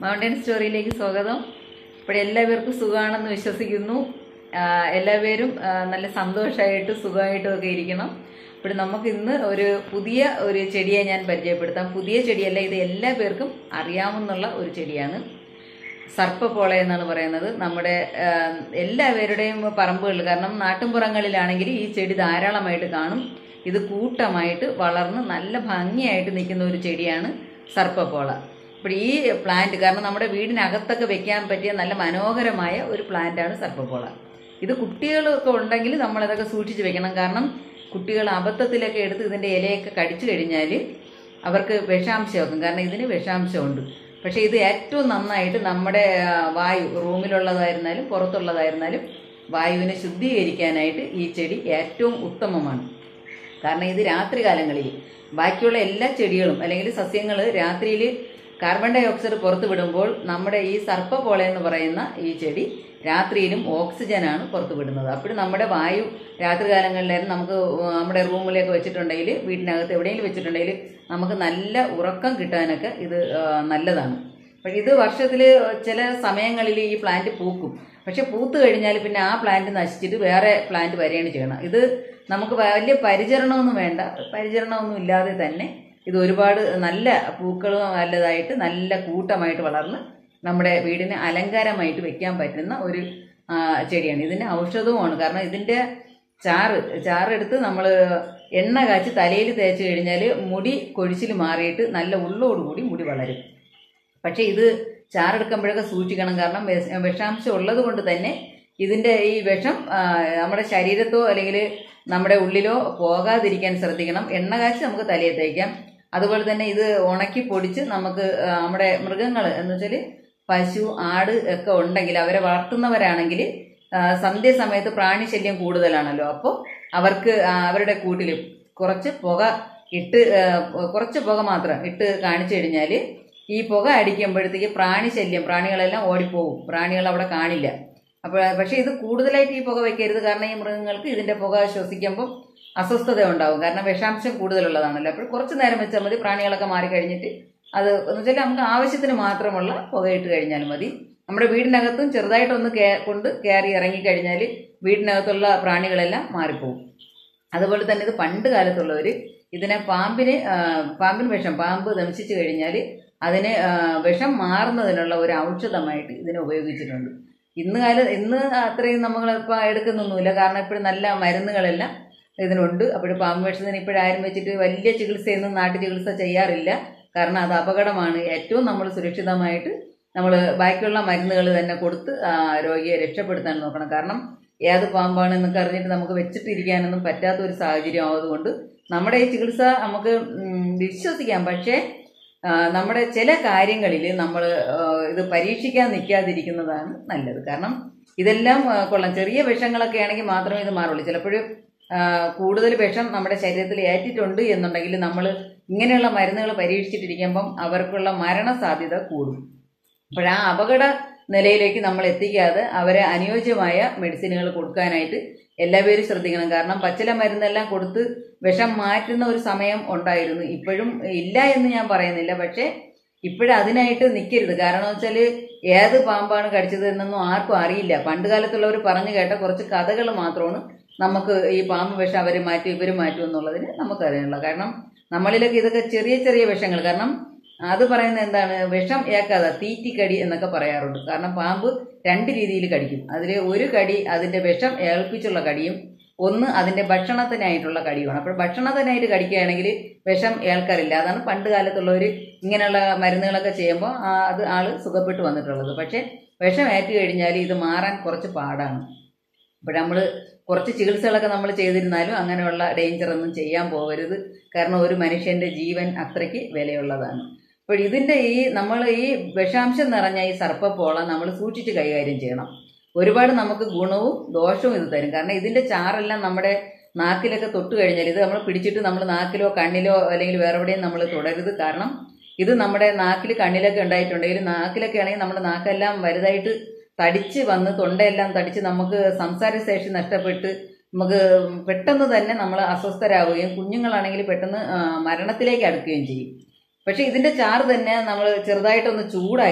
mountain സ്റ്റോറിയിലേക്ക് സ്വാഗതം ഇവിടെ എല്ലാവർക്കും സുഖമാണെന്ന് വിശ്വസിക്കുന്നു ആ, എല്ലാവരും ആ, നല്ല സന്തോഷമായിട്ട് സുഖമായിട്ടും ഒക്കെ ഇരിക്കണം ഇവിടെ നമുക്ക് ഇന്ന് ഒരു പുതിയ ഒരു ചെടിയെ ഞാൻ പരിചയപ്പെടുത്താം പുതിയ ചെടിയല്ല ഇത് എല്ലാ പേർക്കും അറിയാവുന്നുള്ള ഒരു ചെടിയാണ് സർപ്പപ്പോള എന്നാണ് പറയുന്നത് നമ്മുടെ ആ, എല്ലാവരുടെയും പറമ്പുകളിൽ കാരണം നാട്ടിൻപുറങ്ങളിലാണെങ്കിൽ ഈ ചെടി ധാരാളമായിട്ട് കാണും ഇത് കൂട്ടമായിട്ട് വളർന്ന് നല്ല ഭംഗിയായിട്ട് നിൽക്കുന്ന ഒരു ചെടിയാണ് സർപ്പപ്പോള ഇപ്പോൾ ഈ പ്ലാന്റ് കാരണം നമ്മുടെ വീടിനകത്തൊക്കെ വെക്കാൻ പറ്റിയ നല്ല മനോഹരമായ ഒരു പ്ലാന്റാണ് സർപ്പപ്പോള ഇത് കുട്ടികളൊക്കെ ഉണ്ടെങ്കിൽ നമ്മളിതൊക്കെ സൂക്ഷിച്ച് വെക്കണം കാരണം കുട്ടികൾ അബദ്ധത്തിലൊക്കെ എടുത്ത് ഇതിൻ്റെ ഇലയൊക്കെ കടിച്ചു കഴിഞ്ഞാൽ അവർക്ക് വിഷാംശമാക്കും കാരണം ഇതിന് വിഷാംശമുണ്ട് പക്ഷേ ഇത് ഏറ്റവും നന്നായിട്ട് നമ്മുടെ ആ, വായു റൂമിലുള്ളതായിരുന്നാലും പുറത്തുള്ളതായിരുന്നാലും വായുവിനെ ശുദ്ധീകരിക്കാനായിട്ട് ഈ ചെടി ഏറ്റവും ഉത്തമമാണ് കാരണം ഇത് രാത്രി കാലങ്ങളിൽ ബാക്കിയുള്ള എല്ലാ ചെടികളും അല്ലെങ്കിൽ സസ്യങ്ങൾ രാത്രിയിൽ കാർബൺ ഡൈ ഓക്സൈഡ് പുറത്തു വിടുമ്പോൾ നമ്മുടെ ഈ സർപ്പപ്പോള എന്ന് പറയുന്ന ഈ ചെടി രാത്രിയിലും ഓക്സിജനാണ് പുറത്തു വിടുന്നത് അപ്പോൾ നമ്മുടെ വായു രാത്രി കാലങ്ങളിലായിരുന്നു നമുക്ക് നമ്മുടെ റൂമിലേക്ക് വെച്ചിട്ടുണ്ടെങ്കിൽ വീട്ടിനകത്ത് എവിടെയെങ്കിലും വെച്ചിട്ടുണ്ടെങ്കിൽ നമുക്ക് നല്ല ഉറക്കം കിട്ടാനൊക്കെ ഇത് ആ, നല്ലതാണ് പക്ഷേ ഇത് വർഷത്തിൽ ചില സമയങ്ങളിൽ ഈ പ്ലാന്റ് പൂക്കും പക്ഷെ പൂത്ത് കഴിഞ്ഞാൽ പിന്നെ ആ പ്ലാന്റ് നശിച്ചിട്ട് വേറെ പ്ലാന്റ് വരികയാണ് ചെയ്യണം ഇത് നമുക്ക് വലിയ പരിചരണമൊന്നും വേണ്ട പരിചരണമൊന്നും ഇല്ലാതെ തന്നെ ഇത് ഒരുപാട് നല്ല പൂക്കളും നല്ലതായിട്ട് നല്ല കൂട്ടമായിട്ട് വളർന്ന് നമ്മുടെ വീടിന് അലങ്കാരമായിട്ട് വെക്കാൻ പറ്റുന്ന ഒരു ആ, ചെടിയാണ് ഇതിന് ഔഷധവുമാണ് കാരണം ഇതിൻ്റെ ചാറ് ചാറെടുത്ത് നമ്മൾ എണ്ണ കാച്ചി തലയിൽ തേച്ച് കഴിഞ്ഞാൽ മുടി കൊഴിച്ചിൽ മാറിയിട്ട് നല്ല ഉള്ളോടുകൂടി മുടി വളരും പക്ഷേ ഇത് ചാറെടുക്കുമ്പോഴൊക്കെ സൂക്ഷിക്കണം കാരണം വിഷ- വിഷാംശം ഉള്ളത് കൊണ്ട് തന്നെ ഇതിൻ്റെ ഈ വിഷം ആ, നമ്മുടെ ശരീരത്തോ അല്ലെങ്കിൽ നമ്മുടെ ഉള്ളിലോ പോകാതിരിക്കാൻ ശ്രദ്ധിക്കണം എണ്ണ കാച്ചി നമുക്ക് തലയിൽ തേക്കാം അതുപോലെ തന്നെ ഇത് ഉണക്കി പൊടിച്ച് നമുക്ക് ആ, നമ്മുടെ മൃഗങ്ങൾ എന്ന് വെച്ചാൽ പശു ആട് ഒക്കെ ഉണ്ടെങ്കിൽ അവരെ വളർത്തുന്നവരാണെങ്കിൽ ആ, സന്ധ്യസമയത്ത് പ്രാണിശല്യം കൂടുതലാണല്ലോ അപ്പോൾ അവർക്ക് ആ, അവരുടെ കൂട്ടിൽ കുറച്ച് പുക ഇട്ട് ആ, കുറച്ച് പുക മാത്രം ഇട്ട് കാണിച്ചു കഴിഞ്ഞാൽ ഈ പുക അടിക്കുമ്പോഴത്തേക്ക് പ്രാണിശല്യം പ്രാണികളെല്ലാം ഓടിപ്പോവും പ്രാണികൾ അവിടെ കാണില്ല അപ്പോൾ പക്ഷേ ഇത് കൂടുതലായിട്ട് ഈ പുക വെക്കരുത് കാരണം ഈ മൃഗങ്ങൾക്ക് ഇതിൻ്റെ പുക ശ്വസിക്കുമ്പോൾ അസ്വസ്ഥത ഉണ്ടാവും കാരണം വിഷാംശം കൂടുതലുള്ളതാണല്ലോ അപ്പോൾ കുറച്ച് നേരം വെച്ചാൽ മതി പ്രാണികളൊക്കെ മാറിക്കഴിഞ്ഞിട്ട് അത് എന്ന് വെച്ചാൽ നമുക്ക് ആവശ്യത്തിന് മാത്രമുള്ള പുകയിട്ട് കഴിഞ്ഞാൽ മതി നമ്മുടെ വീടിനകത്തും ചെറുതായിട്ടൊന്ന് കേ കൊണ്ട് കയറി ഇറങ്ങിക്കഴിഞ്ഞാൽ വീടിനകത്തുള്ള പ്രാണികളെല്ലാം മാറിപ്പോവും അതുപോലെ തന്നെ ഇത് പണ്ട് കാലത്തുള്ളവർ ഇതിനെ പാമ്പിന് ആ, പാമ്പിന് വിഷം പാമ്പ് ദംശിച്ചു കഴിഞ്ഞാൽ അതിന് ആ, വിഷം മാറുന്നതിനുള്ള ഒരു ഔഷധമായിട്ട് ഇതിനെ ഉപയോഗിച്ചിട്ടുണ്ട് ഇന്ന് കാല ഇന്ന് അത്രയും നമ്മളിപ്പോൾ എടുക്കുന്നൊന്നുമില്ല കാരണം ഇപ്പോഴും നല്ല മരുന്നുകളെല്ലാം ഇതിനുണ്ട് അപ്പോൾ പാമ്പ് വിഷത്തിന് ഇപ്പോഴാരും വെച്ചിട്ട് വലിയ ചികിത്സയൊന്നും നാട്ടു ചികിത്സ ചെയ്യാറില്ല കാരണം അത് അപകടമാണ് ഏറ്റവും നമ്മൾ സുരക്ഷിതമായിട്ട് നമ്മൾ ബാക്കിയുള്ള മരുന്നുകൾ തന്നെ കൊടുത്ത് ആ രോഗിയെ രക്ഷപ്പെടുത്താൻ നോക്കണം കാരണം ഏത് പാമ്പാണ് എന്നൊക്കെ അറിഞ്ഞിട്ട് നമുക്ക് വെച്ചിട്ടിരിക്കാനൊന്നും പറ്റാത്ത ഒരു സാഹചര്യം ആയതുകൊണ്ട് നമ്മുടെ ഈ ചികിത്സ നമുക്ക് ഉം, വിശ്വസിക്കാം പക്ഷേ ആ, നമ്മുടെ ചില കാര്യങ്ങളിൽ നമ്മൾ ഇത് പരീക്ഷിക്കാൻ നിൽക്കാതിരിക്കുന്നതാണ് നല്ലത് കാരണം ഇതെല്ലാം ആ, കൊള്ളാം ചെറിയ വിഷങ്ങളൊക്കെ ആണെങ്കിൽ മാത്രമേ ഇത് മാറുള്ളൂ ചിലപ്പോഴും ആ, കൂടുതൽ വിഷം നമ്മുടെ ശരീരത്തിൽ ഏറ്റിട്ടുണ്ട് എന്നുണ്ടെങ്കിൽ നമ്മൾ ഇങ്ങനെയുള്ള മരുന്നുകൾ പരീക്ഷിച്ചിട്ടിരിക്കുമ്പം അവർക്കുള്ള മരണസാധ്യത കൂടും അപ്പോൾ ആ അപകട നിലയിലേക്ക് നമ്മൾ എത്തിക്കാതെ അവരെ അനുയോജ്യമായ മെഡിസിനുകൾ കൊടുക്കാനായിട്ട് എല്ലാവരും ശ്രദ്ധിക്കണം കാരണം പച്ചില മരുന്നെല്ലാം കൊടുത്ത് വിഷം മാറ്റുന്ന ഒരു സമയം ഉണ്ടായിരുന്നു ഇപ്പോഴും ഇല്ല എന്ന് ഞാൻ പറയുന്നില്ല പക്ഷേ ഇപ്പോഴും അതിനായിട്ട് നിൽക്കരുത് കാരണം വെച്ചാൽ ഏത് പാമ്പാണ് കടിച്ചത് എന്നൊന്നും ആർക്കും അറിയില്ല പണ്ട് കാലത്തുള്ളവർ പറഞ്ഞു കേട്ട കുറച്ച് കഥകൾ മാത്രമാണ് നമുക്ക് ഈ പാമ്പ് വിഷം അവർ മാറ്റി ഇവർ മാറ്റും എന്നുള്ളതിന് നമുക്കറിയാനുള്ള കാരണം നമ്മളിലൊക്കെ ഇതൊക്കെ ചെറിയ ചെറിയ വിഷങ്ങൾ കാരണം അത് പറയുന്നത് എന്താണ് വിഷം ഏക്കാതെ തീറ്റിക്കടി എന്നൊക്കെ പറയാറുണ്ട് കാരണം പാമ്പ് രണ്ട് രീതിയിൽ കടിക്കും അതിൽ ഒരു കടി അതിൻ്റെ വിഷം ഏൽപ്പിച്ചുള്ള കടിയും ഒന്ന് അതിൻ്റെ ഭക്ഷണത്തിനായിട്ടുള്ള കടിയുമാണ് അപ്പോൾ ഭക്ഷണത്തിനായിട്ട് കടിക്കുകയാണെങ്കിൽ വിഷം ഏൽക്കാറില്ല അതാണ് പണ്ട് കാലത്തുള്ളവർ ഇങ്ങനെയുള്ള മരുന്നുകളൊക്കെ ചെയ്യുമ്പോൾ ആ, അത് ആള് സുഖപ്പെട്ട് വന്നിട്ടുള്ളത് പക്ഷേ വിഷം ഏറ്റു കഴിഞ്ഞാൽ ഇത് മാറാൻ കുറച്ച് പാടാണ് അപ്പോൾ നമ്മൾ കുറച്ച് ചികിത്സകളൊക്കെ നമ്മൾ ചെയ്തിരുന്നാലും അങ്ങനെയുള്ള ഡേഞ്ചർ ഒന്നും ചെയ്യാൻ പോകരുത് കാരണം ഒരു മനുഷ്യൻ്റെ ജീവൻ അത്രയ്ക്ക് വിലയുള്ളതാണ് അപ്പോൾ ഇതിൻ്റെ ഈ നമ്മൾ ഈ വിഷാംശം നിറഞ്ഞ ഈ സർപ്പപ്പോള നമ്മൾ സൂക്ഷിച്ച് കൈകാര്യം ചെയ്യണം ഒരുപാട് നമുക്ക് ഗുണവും ദോഷവും ഇത് തരും കാരണം ഇതിൻ്റെ ചാറെല്ലാം നമ്മുടെ നാക്കിലൊക്കെ തൊട്ട് കഴിഞ്ഞാൽ ഇത് നമ്മൾ പിടിച്ചിട്ട് നമ്മൾ നാക്കിലോ കണ്ണിലോ അല്ലെങ്കിൽ വേറെ എവിടെയും നമ്മൾ തുടരുത് കാരണം ഇത് നമ്മുടെ നാക്കിൽ കണ്ണിലൊക്കെ ഉണ്ടായിട്ടുണ്ടെങ്കിൽ നാക്കിലൊക്കെ ആണെങ്കിൽ നമ്മുടെ നാക്കെല്ലാം വലുതായിട്ട് തടിച്ച് വന്ന് തൊണ്ടയെല്ലാം തടിച്ച് നമുക്ക് സംസാരശേഷി നഷ്ടപ്പെട്ട് നമുക്ക് പെട്ടെന്ന് തന്നെ നമ്മൾ അസ്വസ്ഥരാകുകയും കുഞ്ഞുങ്ങളാണെങ്കിൽ പെട്ടെന്ന് ആ, മരണത്തിലേക്ക് അടുക്കുകയും ചെയ്യും പക്ഷെ ഇതിന്റെ ചാറ് തന്നെ നമ്മൾ ചെറുതായിട്ടൊന്ന് ചൂടാക്കി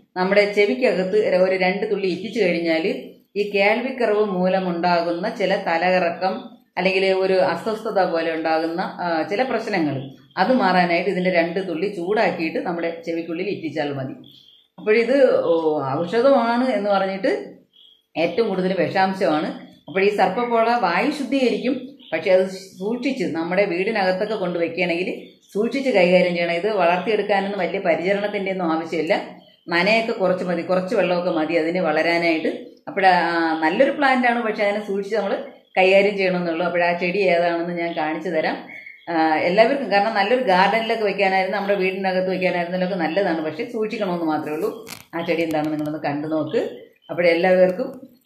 നമ്മുടെ ചെവിക്കകത്ത് ഒരു രണ്ട് തുള്ളി ഇറ്റിച്ചു കഴിഞ്ഞാൽ ഈ കേൾവിക്കറവ് മൂലമുണ്ടാകുന്ന ചില തലകറക്കം അല്ലെങ്കിൽ ഒരു അസ്വസ്ഥത പോലെ ഉണ്ടാകുന്ന ആ, ചില പ്രശ്നങ്ങൾ അത് മാറാനായിട്ട് ഇതിന്റെ രണ്ട് തുള്ളി ചൂടാക്കിയിട്ട് നമ്മുടെ ചെവിക്കുള്ളിൽ ഇറ്റിച്ചാൽ മതി അപ്പോഴിത് ഓ, ഔഷധമാണ് എന്ന് പറഞ്ഞിട്ട് ഏറ്റവും കൂടുതൽ വിഷാംശമാണ് അപ്പോൾ ഈ സർപ്പപ്പോള വായു ശുദ്ധീകരിക്കും പക്ഷെ അത് സൂക്ഷിച്ച് നമ്മുടെ വീടിനകത്തൊക്കെ കൊണ്ട് വെക്കുകയാണെങ്കിൽ സൂക്ഷിച്ച് കൈകാര്യം ചെയ്യണം ഇത് വളർത്തിയെടുക്കാനൊന്നും വലിയ പരിചരണത്തിൻ്റെ ഒന്നും ആവശ്യമില്ല നനയൊക്കെ കുറച്ച് മതി കുറച്ച് വെള്ളമൊക്കെ മതി അതിന് വളരാനായിട്ട് അപ്പോൾ നല്ലൊരു പ്ലാന്റ് ആണ് പക്ഷെ അതിനെ സൂക്ഷിച്ച് നമ്മൾ കൈകാര്യം ചെയ്യണമെന്നുള്ളൂ അപ്പോൾ ആ ചെടി ഏതാണെന്ന് ഞാൻ കാണിച്ചു തരാം ആ, എല്ലാവർക്കും കാരണം നല്ലൊരു ഗാർഡനിലൊക്കെ വെക്കാനായിരുന്നു നമ്മുടെ വീടിനകത്ത് വെക്കാനായിരുന്നതൊക്കെ നല്ലതാണ് പക്ഷേ സൂക്ഷിക്കണമെന്ന് മാത്രമേ ഉള്ളൂ ആ ചെടി എന്താണെന്ന് നിങ്ങളൊന്ന് കണ്ടു നോക്ക് അപ്പോൾ എല്ലാവർക്കും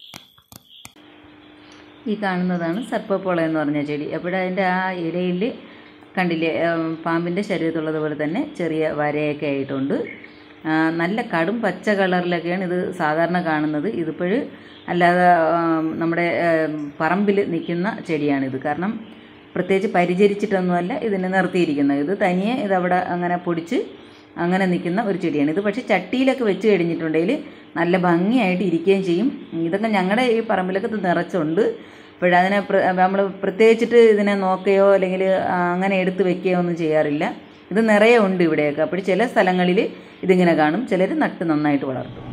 ഈ കാണുന്നതാണ് സർപ്പപ്പോള എന്ന് പറഞ്ഞ ചെടി അപ്പോൾ അതിൻ്റെ ആ ഇലയിൽ കണ്ടില്ലേ ഉം, പാമ്പിൻ്റെ ശരീരത്തുള്ളതുപോലെ തന്നെ ചെറിയ വരയൊക്കെ ആയിട്ടുണ്ട് ആ, നല്ല കടും പച്ച കളറിലൊക്കെയാണ് ഇത് സാധാരണ കാണുന്നത് ഇതിപ്പോഴ് അല്ലാതെ ആം, നമ്മുടെ പറമ്പിൽ നിൽക്കുന്ന ചെടിയാണിത് കാരണം പ്രത്യേകിച്ച് പരിചരിച്ചിട്ടൊന്നുമല്ല ഇതിനെ നിർത്തിയിരിക്കുന്നത് ഇത് തനിയെ ഇതവിടെ അങ്ങനെ പൊടിച്ച് അങ്ങനെ നിൽക്കുന്ന ഒരു ചെടിയാണ് ഇത് പക്ഷേ ചട്ടിയിലൊക്കെ വെച്ച് കഴിഞ്ഞിട്ടുണ്ടെങ്കിൽ നല്ല ഭംഗിയായിട്ട് ഇരിക്കുകയും ചെയ്യും ഇതൊക്കെ ഞങ്ങളുടെ ഈ പറമ്പിലൊക്കെ ഇത് നിറച്ചുണ്ട് അപ്പോഴതിനെ നമ്മൾ പ്രത്യേകിച്ചിട്ട് ഇതിനെ നോക്കുകയോ അല്ലെങ്കിൽ ആ, അങ്ങനെ എടുത്ത് വെക്കുകയോ ഒന്നും ചെയ്യാറില്ല ഇത് നിറയെ ഉണ്ട് ഇവിടെയൊക്കെ അപ്പോൾ ചില സ്ഥലങ്ങളിൽ ഇതിങ്ങനെ കാണും ചിലർ നട്ട് നന്നായിട്ട് വളർത്തും